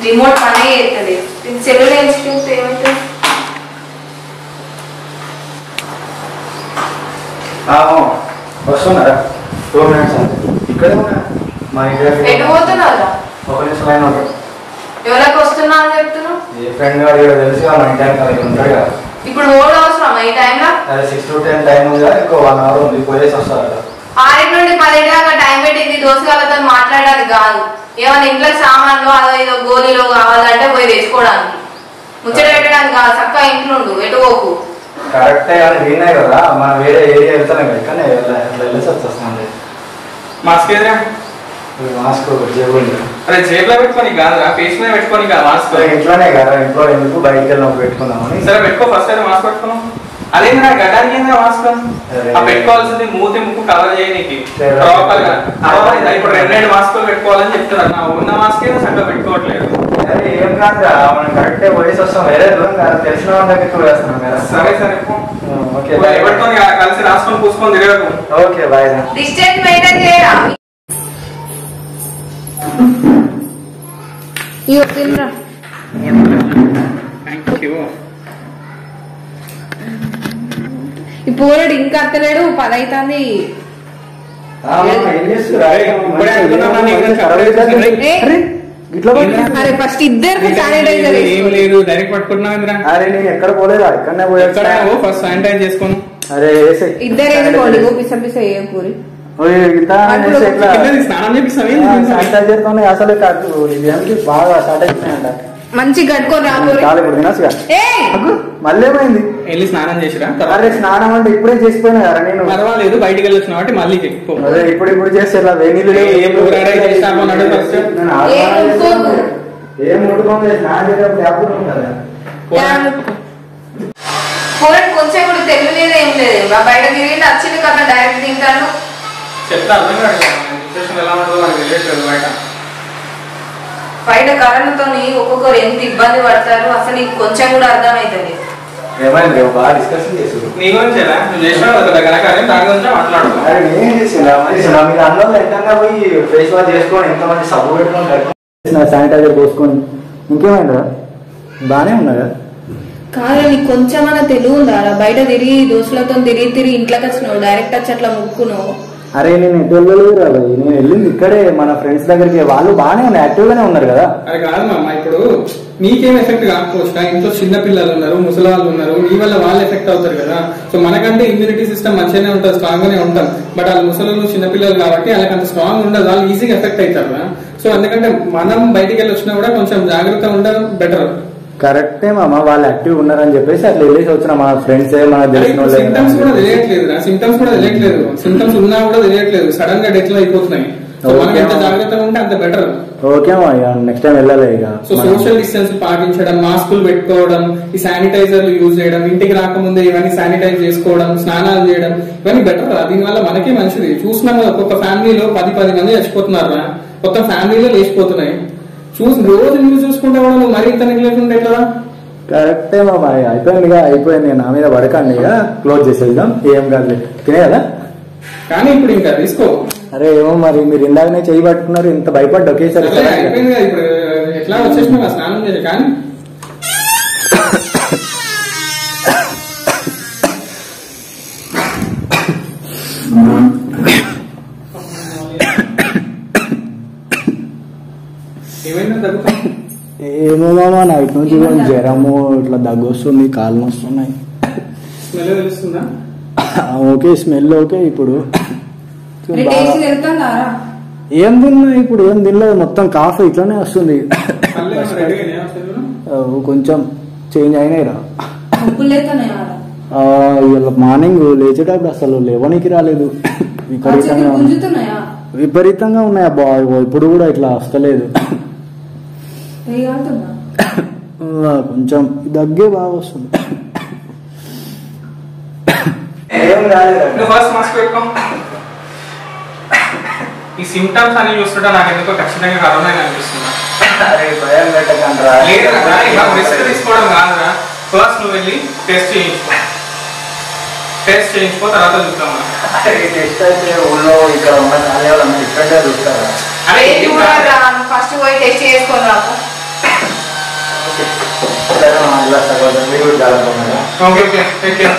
Remote పనే చేస్తుంది సెల్లులు ఏం చూస్తే ఏమవుతుంది వస్తున్నారా టూ మినిట్స్ అంతే ఇక్కడే ఉన్నా మా ఇంటి ఎటు దగ్గర పోతున్నావురా ఒక నిమిషం అయినా ఉంటాడు ఎవరికి వస్తున్నా అని చెప్తున్నావు ఏ ఫ్రెండ్ గారు ఇక్కడ తెలుసు మా ఇంటి దగ్గర ఉంటాడు కదా ఇప్పుడు ఓడ అవసరం ఈ టైంలో అదే సిక్స్ టు టెన్ టైం ఉంది కదా ఇంకో వన్ అవర్ ఉంది పోయేసి వస్తారు కదా ఆరింటి నుండి పదింటి దాకా టైం పెట్టింది దోసగాళ్ళతో మాట్లాడాలి కాదు ఏమైనా ఇంట్లో సామాన్లు అదో ఏదో గోళీలో కావాలంటే పోయి తెచ్చుకోవడానికి ముచ్చట పెట్టడానికి కాదు చక్కగా ఇంట్లో ఉండు ఎటు పోకు కరెక్టే కానీ వినే కదా మనం వేరే ఏరియా వెళ్తానే కదా కానీ వెళ్ళ- వెళ్ళేసి వచ్చేస్తుంది మాస్క్ ఏదిరా మాస్క్ జేబులు అరే జేబులో పెట్టుకొని కాదురా ఫేస్ మీద పెట్టుకొని కాదు మాస్క్ ఇంట్లోనే కదా ఇంట్లో ఎందుకు బయటికి వెళ్ళినప్పుడు పెట్టుకుందామని సరే పెట్టుకో ఫస్ట్ అయితే మాస్క్ పెట్టుకున్నాం అదేంద్రా గడ్డానికి ఏంద్రా మాస్క్ ఆ పెట్టుకోవాల్సింది మూతి ముక్కు కవర్ చేయనీకి సరే. ప్రాపర్ గా అవ్వాలి, ఇప్పుడు రెండు రెండు మాస్కులు పెట్టుకోవాలని చెప్తున్నారు నా ఉన్న మాస్క్ ఏదో చక్కగా పెట్టుకోవట్లేదు అరే ఏం కాదురా మనం కరెక్టే పోయేసి వస్తాం వేరే దూరం కాదు తెలిసిన వాళ్ళ దగ్గరికి వేస్తున్నాం కదా సరే సరే పో. ఓకే ఎవరితోని కలిసి రాసుకొని పూసుకొని తిరగకు ఓకే బాయ్ డిస్టెన్స్ మెయింటైన్ చేయరా ఇగో తినరా థ్యాంక్ యూ ఈ పోరాడు ఇంకా అత్తలేడు పది అవుతుంది ఏం చేస్తురా ఇప్పుడే అనుకున్నాను నీ గురించి అప్పుడే ఏ, ఇట్లా పట్టుకో. అరే ఫస్ట్ ఇద్దరికి శానిటైజర్ ఏం లేదు డైరెక్ట్ పట్టుకుంటున్నావు అరే నేను ఎక్కడ పోలేదా ఇక్కడనే ఎక్కడ పోయా ఫస్ట్ శానిటైజ్ చేసుకోను అరే ఏసే ఇద్దరు వేసుకోండి ఓ పిస పిస ఏం పూరి ఓయ్, ఇంత అప్పుడు అనేసి ఎట్లా? కిందది స్నానం చేపిస్తావే ఆ, శానిటైజర్ తోనే అసలు కాదు ఇదేంటి బాగా స్టార్ట్ అయిపోయినాయంట మంచి కట్టుకొని రా పూరి చాలు ఇప్పుడు తినచ్చుగా ఏయ్ మళ్ళీ ఏమైంది వెళ్ళి స్నానం చేసిరా అరే స్నానం అంటే ఇప్పుడే చేసిపోయినా కదా నేను పర్వాలేదు బయటికి వెళ్ళొచ్చు కాబట్టి మళ్ళీ చెప్పు అదే ఇప్పుడు ఇప్పుడు చేస్తే ఇలా వేడి నీళ్ళు లేవు. ఏం ఊరాడే చేస్తామో అన్నాడు first. నేను ఏం ఆగమాగం ముట్టుకోకు. చేస్తాను. ఏం ముట్టుకోను స్నానం చేసేటప్పుడు యాప్ కూడా ఉంటుంది పూరడు కొంచెం కూడా తెలియలేదు ఏం లేదు మా బయట తిరిగి నచ్చింది కదా డైరెక్ట్ తింటాను చెప్తా అర్థం కాదు సిచ్యువేషన్ ఎలా ఉంటుందో నాకు తెలియట్లేదు బయట బయట కరోనాతో ఒక్కొక్కరు ఎంత ఇబ్బంది పడతారు అసలు నీకు కొంచెం కూడా అర్థమవుతుంది ఏమైంది రేపు బాగా డిస్కషన్ చేసి నీ గురించి ఎలా నువ్వు చేసినావు కదా కనుక అదే దాని గురించి మాట్లాడు అరే నేనేం చేసిందా చేసిన మీరు అందరూ ఎంతంగా పోయి ఫేస్ వాష్ చేసుకొని ఎంత మంది సబ్బు పెట్టుకొని కట్టుకొని శానిటైజర్ పోసుకొని ఇంకేమైందా బాగానే ఉన్నదా కాదు నీకు కొంచెమన్నా తెలివి ఉందా రా? బయట తిరిగి దోస్తులతో తిరిగి తిరిగి ఇంట్లోకి వచ్చినావు డైరెక్ట్ వచ్చి అట్లా ముక్కును అరే నేను ఎటు వెళ్ళలేదు రా భయ్. నేను వెళ్ళింది ఇక్కడే మన ఫ్రెండ్స్ దగ్గరికి వాళ్ళు బాగానే ఉన్నారు యాక్టివ్ గానే ఉన్నారు కదా అది కాదు మామ ఇప్పుడు నీకేం ఎఫెక్ట్ కాకపోవచ్చు ఇంట్లో చిన్న పిల్లలు ఉన్నారు ముసలి వాళ్ళు ఉన్నారు నీ వల్ల వాళ్ళు ఎఫెక్ట్ అవుతారు కదా సో మనకంటే ఇమ్యూనిటీ సిస్టమ్ మంచిగానే ఉంటుంది స్ట్రాంగ్ గానే ఉంటాం బట్ వాళ్ళు ముసలు చిన్న పిల్లలు కాబట్టి వాళ్ళకి అంత స్ట్రాంగ్ ఉండదు వాళ్ళు ఈజీగా ఎఫెక్ట్ అవుతారు కదా సో ఎందుకంటే మనం బయటికి వెళ్ళి వచ్చినా కూడా కొంచెం జాగ్రత్త ఉండడం బెటర్ కరెక్టే మామ వాళ్ళు యాక్టివ్ ఉన్నారని చెప్పేసి అట్లా వెళ్ళేసి వచ్చిన మా ఫ్రెండ్స్ మన తెలిసిన సిమ్టమ్స్ కూడా వాళ్ళే తెలియట్లేదు సిమ్టమ్స్ కూడా తెలియట్లేదు సిమ్టమ్స్ ఉన్నా కూడా తెలియట్లేదు సడన్ గా డెత్ అయిపోతున్నాయి సో మనం ఎంత జాగ్రత్తగా ఉంటే అంత బెటర్ ఓకే మా ఇక నెక్స్ట్ టైం వెళ్ళాలి ఇక సో సోషల్ డిస్టెన్స్ పాటించడం మాస్కులు పెట్టుకోవడం ఈ శానిటైజర్లు యూజ్ చేయడం ఇంటికి రాకముందే ఇవన్నీ శానిటైజ్ చేసుకోవడం స్నానాలు చేయడం ఇవన్నీ బెటర్ దీనివల్ల మనకే మంచిది చూసినాం కదా, ఒక్కొక్క ఫ్యామిలీలో పది పది మంది చచ్చిపోతున్నారు మొత్తం ఫ్యామిలీలో లేచిపోతున్నాయి చూసి రోజు న్యూస్ చూసుకుంటే కూడా నువ్వు మరీ ఇంత నెగ్లెక్ట్ ఉంటే ఎట్లా కరెక్టే మామ ఇక అయిపోయింది ఇక అయిపోయింది ఇక నా మీద పడకండి ఇక క్లోజ్ చేసేద్దాం ఏం కాదు తినే కదా కానీ ఇప్పుడు ఇంకా తీసుకో అరే ఏమో మరి మీరు ఇందాకనే చేయి పట్టుకున్నారు ఇంత భయపడ్డ ఒకేసారి సరే, అయిపోయింది కదా ఇప్పుడు ఎట్లా వచ్చేసినా కదా స్నానం చేసి కానీ ఏమైందో తగ్గుతా ఏమో మామ నైట్ నుంచి కొంచెం జ్వరము ఇట్లా దగ్గు వస్తుంది కాళ్ళు వస్తున్నాయి స్మెల్ తెలుస్తుందా ఓకే స్మెల్ ఓకే ఇప్పుడు బాగా- టేస్ట్ వెళ్తుందా ఏం తిన్నా ఇప్పుడు ఏం తినలేదు మొత్తం కాఫీ ఇట్లానే వస్తుంది కళ్ళు ఏమైనా రెడ్గా అయినాయా అసలు? ఆ, కొంచెం చేంజ్ అయినాయి రా ఉప్పు లేతున్నాయా ఆ, ఇవాళ మార్నింగ్ లేచేటప్పుడు అసలు లేవనికి రాలేదు విపరీతంగా ఉంది. గుంజుతున్నాయా విపరీతంగా ఉన్నాయి అబ్బా ఇగో ఇప్పుడు కూడా ఇట్లా వస్తలేదు వేయగలుగుతున్నా ఆ, కొంచెం దగ్గే బాగా వస్తుంది నువ్వు ఫస్ట్ మాస్క్ పెట్టుకో ఈ సిమ్టమ్స్ అన్ని చూస్తుంటే నాకు ఎందుకో ఖచ్చితంగా కరోనా అనిపిస్తుంది లేదురా ఇలా రిస్క్ తీసుకోవడం కాదురా ఫస్ట్ నువ్వు వెళ్ళి టెస్ట్ చేయించుకో టెస్ట్ చేయించుకో తర్వాత చూద్దాం మనం. టెస్ట్ అయితే ఊళ్ళో ఇక్కడ ఉన్న కాలేజీలో ఇక్కడే చూస్తారా అరే ఏం కాదు. ఫస్ట్ పోయి టెస్ట్ చేసుకోని రాకు సరే మా ఇలా సగం మీరు కూడా జాగ్రత్త ఉన్నారా ఓకే ఓకే టేక్ కేర్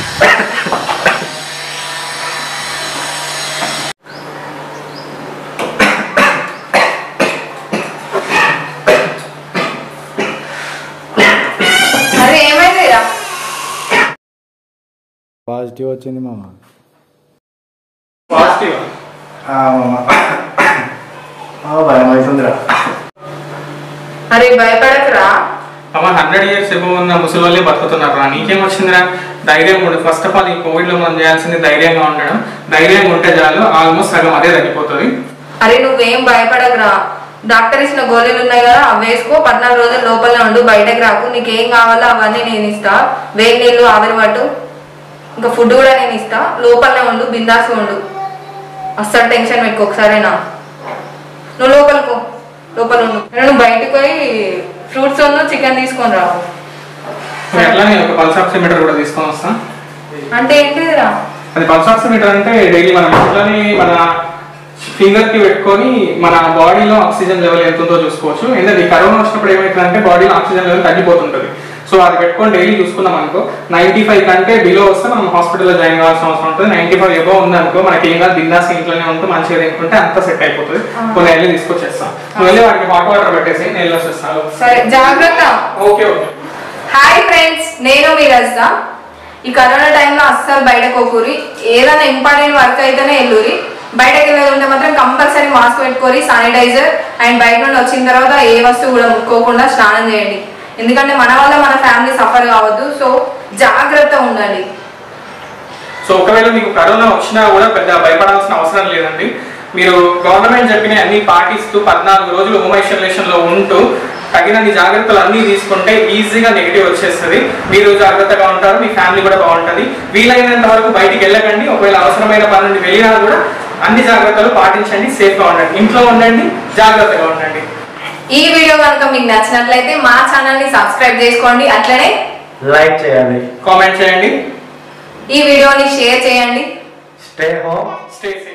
అరే ఏమైందిరా పాజిటివ్ వచ్చింది మామ పాజిటివ్ మామ భయం అవుతుందిరా అరే భయపడకురా అమ్మ హండ్రెడ్ ఇయర్స్ ఎబో ఉన్న ముసలి వాళ్ళే బతుకుతున్నారు రా నీకేం వచ్చిందిరా ధైర్యం ఉండు ఫస్ట్ ఆఫ్ ఆల్ ఈ కోవిడ్ లో మనం చేయాల్సింది ధైర్యంగా ఉండడం ధైర్యంగా ఉంటే చాలు ఆల్మోస్ట్ సగం అదే తగ్గిపోతుంది అరే నువ్వేం భయపడకురా డాక్టర్ ఇచ్చిన గోళీలు ఉన్నాయి కదా అవి వేసుకో పద్నాలుగు రోజుల లోపలనే ఉండు బయటకు రాకు నీకేం కావాలో అవన్నీ నేను ఇస్తా వేడి నీళ్ళు ఆవిరి పట్టు ఇంకా ఫుడ్ కూడా నేను ఇస్తా లోపలనే ఉండు బిందాస్ ఉండు అస్సలు టెన్షన్ పెట్టుకో ఒకసారేనా నువ్వు లోపలికో లోపల ఉండు నువ్వు బయటకు పోయి ఫ్రూట్స్ ఉన్న చికెన్ తీసుకొని రావు మరి అట్లా నేను ఒక పల్స్ ఆక్సిమీటర్ కూడా తీసుకొని వస్తాను అంటే ఏంటిదిరా అది పల్స్ ఆక్సిమీటర్ అంటే డైలీ మనం ఇంట్లోనే మన ఫింగర్ కి పెట్టుకొని మన బాడీలో ఆక్సిజన్ లెవెల్ ఎంత ఉందో చూసుకోవచ్చు ఎందుకంటే ఈ కరోనా వచ్చినప్పుడు ఏమైతుందంటే బాడీలో ఆక్సిజన్ లెవెల్ తగ్గిపోతుంటుంది సో అది పెట్టుకొని డైలీ చూసుకున్నాం అనుకో నైన్టీ ఫైవ్ కంటే బిలో వస్తే మనం హాస్పిటల్లో జాయిన్ కావాల్సిన అవసరం ఉంటుంది నైన్టీ ఫైవ్ ఎబో ఉందనుకో మనకి ఏం కాదు బిందాస్ ఇంట్లోనే ఉంటే మంచిగా తింటుంటే అంతా సెట్ అయిపోతుంది కొన్ని వెళ్ళి తీసుకొచ్చేస్తాం నువ్వు వెళ్ళి వాడికి హాట్ వాటర్ పెట్టేసి నేను వెళ్ళి వచ్చేస్తాను సరే జాగ్రత్త ఓకే ఓకే హాయ్ ఫ్రెండ్స్ నేను మీ రస్తా ఈ కరోనా టైంలో అస్సలు బయటకు పోకూరి ఏదైనా ఇంపార్టెంట్ వర్క్ అయితేనే వెళ్ళూరి బయటకు వెళ్ళేది ఉంటే మాత్రం కంపల్సరీ మాస్క్ పెట్టుకోరి శానిటైజర్ అండ్ బయట నుండి వచ్చిన తర్వాత ఏ వస్తువు కూడా ముట్టుకోకుండా స్నానం చేయండి ఎందుకంటే మన వల్ల మన ఫ్యామిలీ సఫర్ కావద్దు సో జాగ్రత్త ఉండండి సో ఒకవేళ మీకు కరోనా వచ్చినా కూడా పెద్ద భయపడాల్సిన అవసరం లేదండి మీరు గవర్నమెంట్ చెప్పిన అన్ని పాటిస్తూ పద్నాలుగు రోజులు హోమ్ ఐసోలేషన్ లో ఉంటూ తగినన్ని జాగ్రత్తలు అన్ని తీసుకుంటే ఈజీగా నెగిటివ్ వచ్చేస్తుంది మీరు జాగ్రత్తగా ఉంటారు మీ ఫ్యామిలీ కూడా బాగుంటుంది వీలైనంత వరకు బయటికి వెళ్ళకండి ఒకవేళ అవసరమైన పని నుండి వెళ్ళినా కూడా అన్ని జాగ్రత్తలు పాటించండి సేఫ్ గా ఉండండి ఇంట్లో ఉండండి జాగ్రత్తగా ఉండండి ఈ వీడియో కనుక మీకు నచ్చినట్లయితే మా ఛానల్ ని సబ్స్క్రైబ్ చేసుకోండి అట్లనే లైక్ చేయండి కామెంట్ చేయండి ఈ వీడియోని షేర్ చేయండి స్టే హోమ్ స్టే